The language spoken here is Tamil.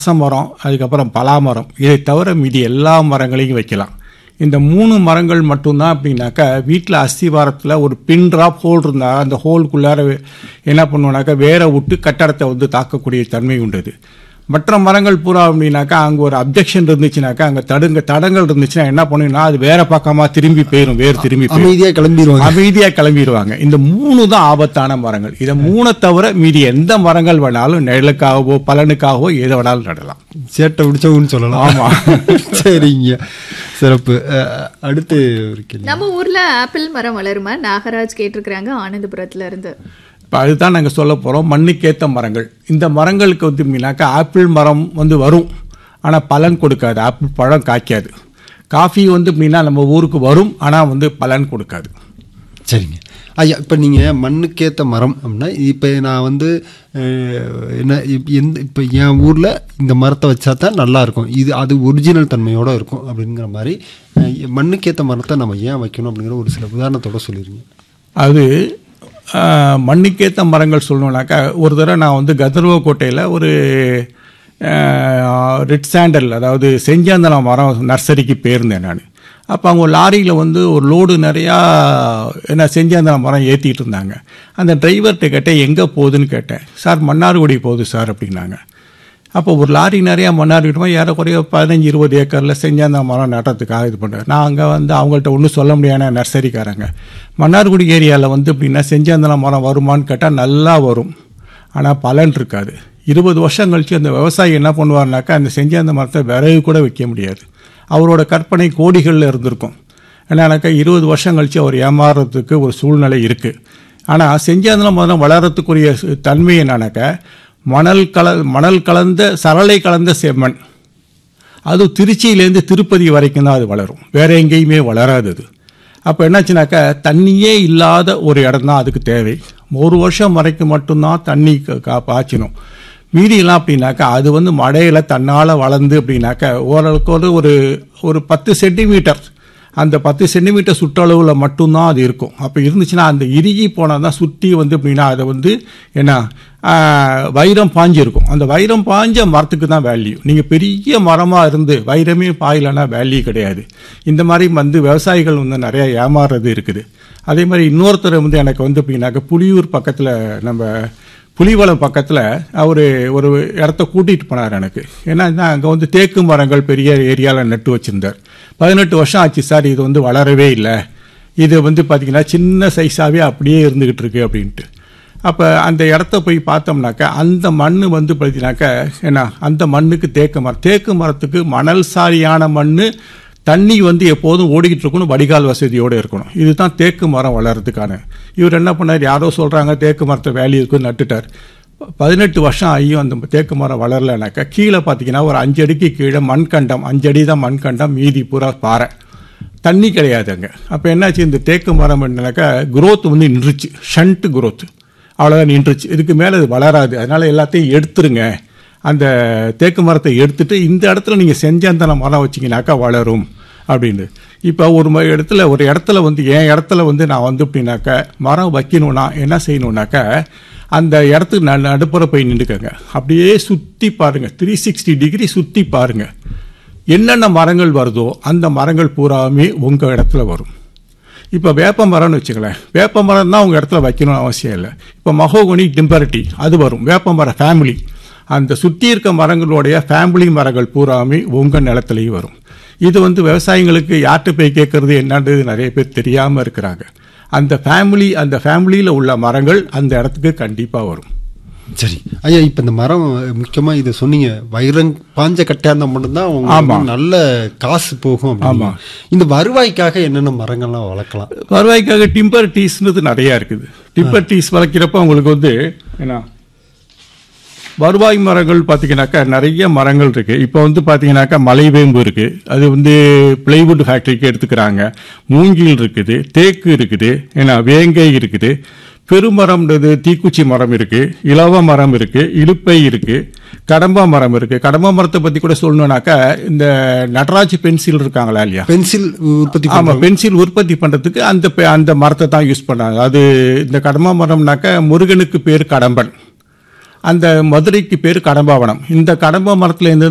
அரச மரம் அதுக்கப்புறம் பலா மரம் இதை தவிர மீதி எல்லா மரங்களையும் வைக்கலாம் இந்த மூணு மரங்கள் மட்டும்தான் அப்படின்னாக்கா வீட்டில் அஸ்திவாரத்தில் ஒரு பின் ட்ராப் ஹோல் இருந்தால் அந்த ஹோலுக்குள்ளார என்ன பண்ணுவோம்னாக்கா வேற விட்டு கட்டடத்தை வந்து தாக்கக்கூடிய தன்மை உண்டு மற்ற மரங்கள் பூரா அப்படின்னாக்கா அங்கே ஒரு அப்ஜெக்ஷன் இருந்துச்சுனாக்கா அங்கே தடுங்க தடங்கள் இருந்துச்சுன்னா என்ன பண்ணுன்னா அது வேற பக்கமா திரும்பி போயிடும் வேர் திரும்பி போயிரும் அமைதியா கிளம்பிடுவாங்க அமைதியா கிளம்பிடுவாங்க இந்த மூணு தான் ஆபத்தான மரங்கள் இதை மூணை தவிர மீதி எந்த மரங்கள் வேணாலும் நிழலுக்காகவோ பலனுக்காகவோ எதை வேணாலும் நடலாம் சேட்டை பிடிச்சவங்கன்னு சொல்லலாம் ஆமா. சரிங்க சிறப்பு அஹ், அடுத்து ஒரு கேள்வி நம்ம ஊர்ல ஆப்பிள் மரம் வளருமா நாகராஜ் கேட்டிருக்கிறாங்க ஆனந்தபுரத்துல இருந்து இப்போ அதுதான் நாங்கள் சொல்ல போகிறோம் மண்ணுக்கேத்த மரங்கள் இந்த மரங்களுக்கு வந்து மீனாக்கா ஆப்பிள் மரம் வந்து வரும் ஆனால் பலன் கொடுக்காது ஆப்பிள் பழம் காய்க்காது காஃபி வந்து எப்படின்னா நம்ம ஊருக்கு வரும் ஆனால் வந்து பலன் கொடுக்காது சரிங்க ஐயா இப்போ நீங்கள் மண்ணுக்கேற்ற மரம் அப்படின்னா இப்போ நான் வந்து அஹ், என்ன இப்ப எந்த இப்போ என் ஊரில் இந்த மரத்தை வச்சா தான் நல்லா இருக்கும் இது அது ஒரிஜினல் தன்மையோட இருக்கும் அப்படிங்கிற மாதிரி அஹ், மண்ணுக்கேற்ற மரத்தை நம்ம ஏன் வைக்கணும் அப்படிங்கிற ஒரு சில உதாரணத்தோட சொல்லிருங்க அது ஆஹ், மண்ணுக்கேத்த மரங்கள் சொல்லணும்னாக்கா ஒரு தடவை நான் வந்து கந்தர்வ கோட்டையில் ஒரு ரெட் சாண்டல் அதாவது செஞ்சாந்தனம் மரம் நர்சரிக்கு போயிருந்தேன் நான் அப்போ அவங்க ஒரு லாரியில் வந்து ஒரு லோடு நிறையா என்ன செஞ்சாந்தனம் மரம் ஏற்றிட்டு இருந்தாங்க அந்த டிரைவர்கிட்ட கேட்டேன் எங்கே போகுதுன்னு கேட்டேன் சார் மன்னார்குடி போகுது சார் அப்படின்னாங்க அப்போ ஒரு லாரி நிறையா மன்னார் விட்டுமா ஏறக்குறைய பதினஞ்சு இருபது ஏக்கரில் செஞ்சாந்த மரம் நடுறதுக்காக இது பண்ணுறேன் நான் அங்கே வந்து அவங்கள்ட்ட ஒன்றும் சொல்ல முடியாத நர்சரிக்காரங்க மன்னார்குடி ஏரியாவில் வந்து எப்படின்னா செஞ்சாந்தன மரம் வருமான்னு கேட்டால் நல்லா வரும் ஆனால் பலன் இருக்காது இருபது வருஷம் கழிச்சு அந்த விவசாயி என்ன பண்ணுவார்னாக்கா அந்த செஞ்சாந்த மரத்தை விறகு கூட வைக்க முடியாது அவரோட கற்பனை கோடிகளில் இருந்திருக்கும் என்னன்னாக்கா இருபது வருஷம் கழிச்சு அவர் ஏமாறுறதுக்கு ஒரு சூழ்நிலை இருக்குது ஆனால் செஞ்சாந்தன மரம் வளர்கிறதுக்குரிய சு- தன்மை என்னன்னாக்கா மணல் கல மணல் கலந்த சரளை கலந்த செம்மண் அது திருச்சியிலேருந்து திருப்பதி வரைக்கும் தான் அது வளரும் வேற எங்கேயுமே வளராது அது அப்போ என்னாச்சுனாக்கா தண்ணியே இல்லாத ஒரு இடம் தான் அதுக்கு தேவை ஒரு வருஷம் வரைக்கும் மட்டும்தான் தண்ணி க- கா- பாய்ச்சணும் மீதியெல்லாம் அப்படின்னாக்கா அது வந்து மழையில் தன்னால் வளர்ந்து அப்படின்னாக்கா ஓரளவுக்கு ஒரு ஒரு ஒரு பத்து சென்டிமீட்டர் அந்த பத்து சென்டிமீட்டர் சுற்றளவில் மட்டும்தான் அது இருக்கும் அப்போ இருந்துச்சுன்னா அந்த இறுகி போனால் தான் சுற்றி வந்து எப்படின்னா அதை வந்து என்ன ஆஹ், வைரம் பாஞ்சிருக்கும் அந்த வைரம் பாஞ்ச மரத்துக்கு தான் வேல்யூ நீங்கள் பெரிய மரமாக இருந்து வைரமே பாயலைன்னா வேல்யூ கிடையாது இந்த மாதிரி வந்து விவசாயிகள் வந்து நிறையா ஏமாறுறது இருக்குது அதே மாதிரி இன்னொருத்தர் வந்து எனக்கு வந்து எப்படின்னாக்க புலியூர் பக்கத்தில் நம்ம புலிவளம் பக்கத்தில் அவர் ஒரு இடத்த கூட்டிகிட்டு போனார் எனக்கு ஏன்னா அங்கே வந்து தேக்கு மரங்கள் பெரிய ஏரியாவில் நட்டு வச்சுருந்தார் பதினெட்டு வருஷம் ஆச்சு சார் இது வந்து வளரவே இல்லை இது வந்து பார்த்திங்கன்னா சின்ன சைஸாகவே அப்படியே இருந்துக்கிட்டு இருக்கு அப்படின்ட்டு அப்போ அந்த இடத்த போய் பார்த்தோம்னாக்கா அந்த மண் வந்து பார்த்தீங்கன்னாக்கா என்ன அந்த மண்ணுக்கு தேக்கு மரம் தேக்கு மரத்துக்கு மணல் சாரியான மண் தண்ணி வந்து எப்போதும் ஓடிக்கிட்டு இருக்கணும் வடிகால் வசதியோடு இருக்கணும் இதுதான் தேக்கு மரம் வளர்றதுக்கான இவர் என்ன பண்ணார் யாரோ சொல்கிறாங்க தேக்கு மரத்தை வேலி இருக்குன்னு நட்டுட்டார் பதினெட்டு வருஷம் ஆகியும் அந்த தேக்கு மரம் வளரலைனாக்கா கீழே பார்த்தீங்கன்னா ஒரு அஞ்சு அடிக்கு கீழே மண்கண்டம் அஞ்சு அடி தான் மண்கண்டம் மீதி பூரா பாறை தண்ணி கிடையாது அங்கே அப்போ என்னாச்சு இந்த தேக்கு மரம் என்னன்னாக்கா growth வந்து நின்றுச்சு ஷண்ட் growth அவ்வளோதான் நின்றுச்சு இதுக்கு மேலே இது வளராது அதனால எல்லாத்தையும் எடுத்துருங்க அந்த தேக்கு மரத்தை எடுத்துட்டு இந்த இடத்துல நீங்கள் செஞ்சாந்தன மரம் வச்சிங்கனாக்கா வளரும் அப்படின்னு இப்போ ஒரு ம- இடத்துல ஒரு இடத்துல வந்து என் இடத்துல வந்து நான் வந்து அப்படின்னாக்கா மரம் வைக்கணும்னா என்ன செய்யணும்னாக்கா அந்த இடத்துக்கு ந நடுப்புற போய் நின்றுக்கங்க அப்படியே சுற்றி பாருங்க த்ரீ சிக்ஸ்டி டிகிரி சுற்றி பாருங்க என்னென்ன மரங்கள் வருதோ அந்த மரங்கள் பூராவுமே உங்கள் இடத்துல வரும் இப்போ வேப்ப மரம்னு வச்சுங்களேன் வேப்ப மரம் தான் உங்கள் இடத்துல வைக்கணும்னு அவசியம் இல்லை இப்போ மகோகனி டிம்பரட்டி அது வரும் வேப்ப மர ஃபேமிலி அந்த சுற்றி இருக்க மரங்களுடைய ஃபேமிலி மரங்கள் பூராமே உங்கள் நிலத்துலையும் வரும் இது வந்து விவசாயிங்களுக்கு யார்கிட்ட போய் கேட்கறது என்னன்றது நிறைய பேர் தெரியாமல் இருக்கிறாங்க அந்த ஃபேமிலி அந்த ஃபேமிலியில் உள்ள மரங்கள் அந்த இடத்துக்கு கண்டிப்பாக வரும் சரி ஐயா இப்போ இந்த மரம் முக்கியமாக இதை சொன்னீங்க வைரம் பாஞ்ச கட்டையாக இருந்தால் மட்டும்தான் ஆமா. உங்களுக்கு நல்ல காசு போகும் அப்படின்னு. ஆமா. இந்த வருவாய்க்காக என்னென்ன மரங்கள்லாம் வளர்க்கலாம் வருவாய்க்காக டிம்பர் டீஸ்ன்றது நிறையா இருக்குது டிம்பர் டீஸ் வளர்க்கிறப்ப உங்களுக்கு வந்து என்ன வருவாய் மரங்கள் பார்த்தீங்கன்னாக்கா நிறைய மரங்கள் இருக்கு இப்போ வந்து பார்த்தீங்கன்னாக்கா மலைவேம்பு இருக்கு அது வந்து பிளைவுட் ஃபேக்டரிக்கு எடுத்துக்கிறாங்க மூங்கில் இருக்குது தேக்கு இருக்குது ஏன்னா வேங்கை இருக்குது பெருமரம்ன்றது தீக்குச்சி மரம் இருக்கு இலவ மரம் இருக்கு இலுப்பை இருக்கு கடம்பா மரம் இருக்கு கடம்பா மரத்தை பத்தி கூட சொல்லணும்னாக்கா இந்த நடராஜ் பென்சில் இருக்காங்களா இல்லையா பென்சில் உற்பத்தி ஆமா பண்றவங்க. பென்சில் உற்பத்தி பண்றதுக்கு அந்த பெ- அந்த மரத்தை தான் யூஸ் பண்ணாங்க அது இந்த கடம்ப மரம்னாக்க முருகனுக்கு பேர் கடம்பன் அந்த மதுரைக்கு பேர் கடம்பாவனம் இந்த கடம்பா மரத்துல இருந்து